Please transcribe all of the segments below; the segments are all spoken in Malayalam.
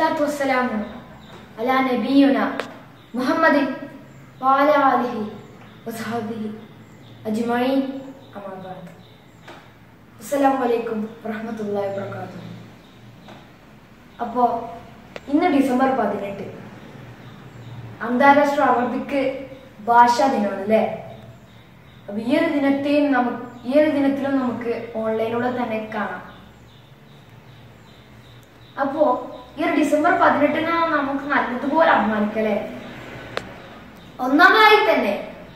വസ്സലാത്തു വസ്സലാമു അലാ നബിയുന മുഹമ്മദിൻ വാല ആലിഹി വസഹബിഹി അജ്മഈൻ അമ്മാ ബഅദ് അസ്സലാമു അലൈക്കും വറഹ്മത്തുള്ളാഹി വബറകാതുഹു അപ്പോൾ ഇന്ന് ഡിസംബർ പതിനെട്ട് അന്താരാഷ്ട്ര അറബിക്ക് ഭാഷാ ദിനമാണ് അല്ലേ അപ്പൊ ഈ ഒരു ദിനത്തെയും നമുക്ക് ഈ ഒരു ദിനത്തിലും നമുക്ക് ഓൺലൈനിലൂടെ തന്നെ കാണാം അപ്പോ ഈ ഒരു ഡിസംബർ പതിനെട്ടിന് നമുക്ക് നല്ലതുപോലെ അഭിമാനിക്കല്ലേ ഒന്നാമതായി തന്നെ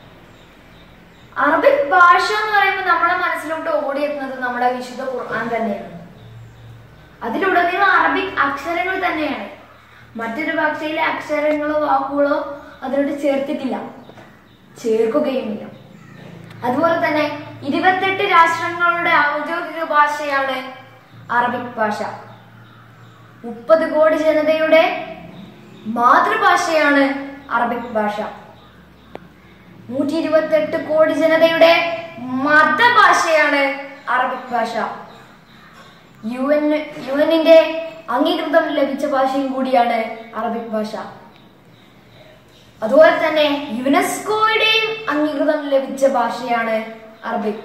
അറബിക് ഭാഷ എന്ന് പറയുമ്പോൾ നമ്മുടെ മനസ്സിലോട്ട് ഓടിയെത്തുന്നത് നമ്മുടെ വിശുദ്ധ ഖുർആൻ തന്നെയാണ് അതിലുടനീളം അറബിക് അക്ഷരങ്ങൾ തന്നെയാണ് മറ്റൊരു ഭാഷയിലെ അക്ഷരങ്ങളോ വാക്കുകളോ അതിനോട് ചേർത്തിട്ടില്ല ചേർക്കുകയുമില്ല അതുപോലെ തന്നെ ഇരുപത്തെട്ട് രാഷ്ട്രങ്ങളുടെ ഔദ്യോഗിക ഭാഷയാണ് അറബിക് ഭാഷ മുപ്പത് കോടി ജനതയുടെ മാതൃഭാഷയാണ് അറബിക് ഭാഷ നൂറ്റി ഇരുപത്തെട്ട് കോടി ജനതയുടെ മതഭാഷയാണ് അറബിക് ഭാഷ യു എൻ യു എന്നിന്റെ അംഗീകൃതം ലഭിച്ച ഭാഷയും കൂടിയാണ് അറബിക് ഭാഷ അതുപോലെ തന്നെ യുനെസ്കോയുടെയും അംഗീകൃതം ലഭിച്ച ഭാഷയാണ് അറബിക്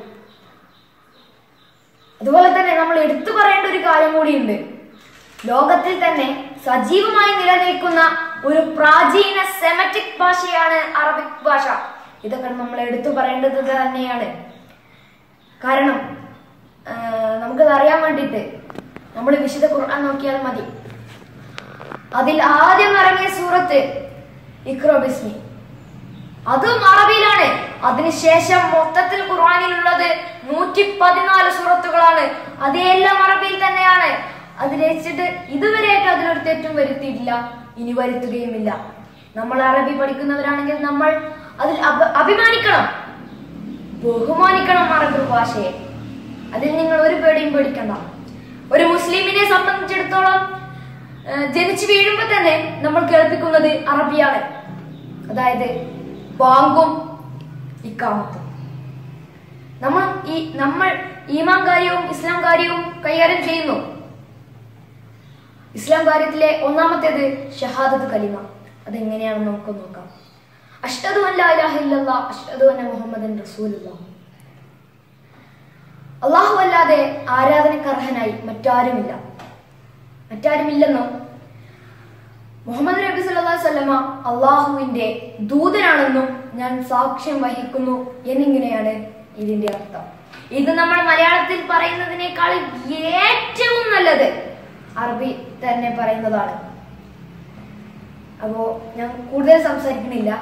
അതുപോലെ തന്നെ നമ്മൾ എടുത്തു പറയേണ്ട ഒരു കാര്യം കൂടിയുണ്ട് ലോകത്തിൽ തന്നെ സജീവമായി നിലനിൽക്കുന്ന ഒരു പ്രാചീന സെമറ്റിക് ഭാഷയാണ് അറബിക് ഭാഷ ഇതൊക്കെ നമ്മൾ എടുത്തു പറയേണ്ടത് തന്നെയാണ് കാരണം ആ, നമുക്കത് അറിയാൻ വേണ്ടിയിട്ട് നമ്മൾ വിശുദ്ധ ഖുർആൻ നോക്കിയാൽ മതി അതിൽ ആദ്യം ഇറങ്ങിയ സൂറത്ത് ഇക്രോ ബിസ്മി അതും അറബിയിലാണ് അതിനുശേഷം മൊത്തത്തിൽ ഖുർആനിലുള്ളത് നൂറ്റി പതിനാല് സൂറത്തുകളാണ് അതെല്ലാം അറബിയിൽ തന്നെയാണ് അതിൽ വെച്ചിട്ട് ഇതുവരെയായിട്ട് അതിലൊരു തെറ്റും വരുത്തിയിട്ടില്ല ഇനി വരുത്തുകയുമില്ല നമ്മൾ അറബി പഠിക്കുന്നവരാണെങ്കിൽ നമ്മൾ അതിൽ അഭ- അഭിമാനിക്കണം ബഹുമാനിക്കണം അറബി ഭാഷയെ അതിൽ നിങ്ങൾ ഒരു പേടിയും പേടിക്കണ്ട ഒരു മുസ്ലിമിനെ സംബന്ധിച്ചിടത്തോളം ആ, ജനിച്ചു വീഴുമ്പോ തന്നെ നമ്മൾ കേൾപ്പിക്കുന്നത് അറബിയാണ് അതായത് ബാങ്കും ഇക്കാമത്തും നമ്മൾ ഈ നമ്മൾ ഈമാൻ കാര്യവും ഇസ്ലാം കാര്യവും കൈകാര്യം ചെയ്യുന്നു ഇസ്ലാം കാര്യത്തിലെ ഒന്നാമത്തേത് ഷഹാദത്ത് കലിമ അതെങ്ങനെയാണെന്ന് നമുക്ക് നോക്കാം അഷ്ഹദു അൻ ലാ ഇലാഹ ഇല്ലല്ലാഹ് അഷ്ഹദു അന്ന മുഹമ്മദൻ റസൂലുള്ളാഹ് അള്ളാഹു അല്ലാതെ ആരാധനക്കർഹനായി മറ്റാരുമില്ല മറ്റാരുമില്ലെന്നും മുഹമ്മദ് നബി സല്ലല്ലാഹു അലൈഹി വസല്ലമ അള്ളാഹുവിന്റെ ദൂതനാണെന്നും ഞാൻ സാക്ഷ്യം വഹിക്കുന്നു എന്നിങ്ങനെയാണ് ഇതിന്റെ അർത്ഥം ഇത് നമ്മൾ മലയാളത്തിൽ പറയുന്നതിനേക്കാൾ ഏറ്റവും നല്ലത് അറബി തന്നെ പറയുന്നതാണ് അപ്പോ ഞാൻ കൂടുതൽ സംസാരിക്കണില്ല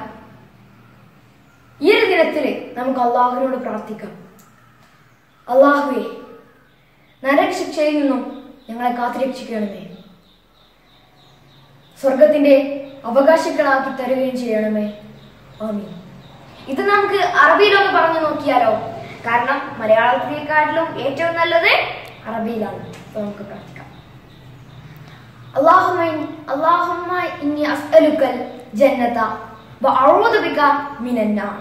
ഈ ഒരു ദിനത്തില് നമുക്ക് അള്ളാഹുവിനോട് പ്രാർത്ഥിക്കാം അള്ളാഹുവെ നരകശിക്ഷയിൽ നിന്നും ഞങ്ങളെ കാത്തുരക്ഷിക്കണമേ സ്വർഗത്തിന്റെ അവകാശികളാക്കി തരുകയും ചെയ്യണമേ ആമീൻ ഇത് നമുക്ക് അറബിയിലൊന്ന് പറഞ്ഞു നോക്കിയാലോ കാരണം മലയാളത്തിനെക്കാട്ടിലും ഏറ്റവും നല്ലത് അറബിയിലാണ് അപ്പൊ നമുക്ക് പ്രാർത്ഥിക്കാം اللهم إن- اللهم إني أسألك الجنة وأعوذ بك من النار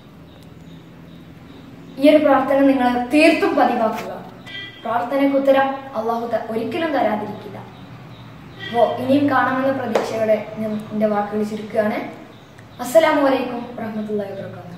ഈ ഒരു പ്രാർത്ഥന നിങ്ങൾ തീർത്തും പതിവാക്കുക പ്രാർത്ഥനയ്ക്ക് ഉത്തരം അള്ളാഹു ത- ഒരിക്കലും തരാതിരിക്കില്ല അപ്പോൾ ഇനിയും കാണാമെന്ന പ്രതീക്ഷയോടെ ഞാൻ എൻ്റെ വാക്കുകൾ ചുരുക്കുകയാണ് അസ്സലാമു അലൈക്കും വറഹ്മത്തുള്ളാഹി വബറകാതുഹു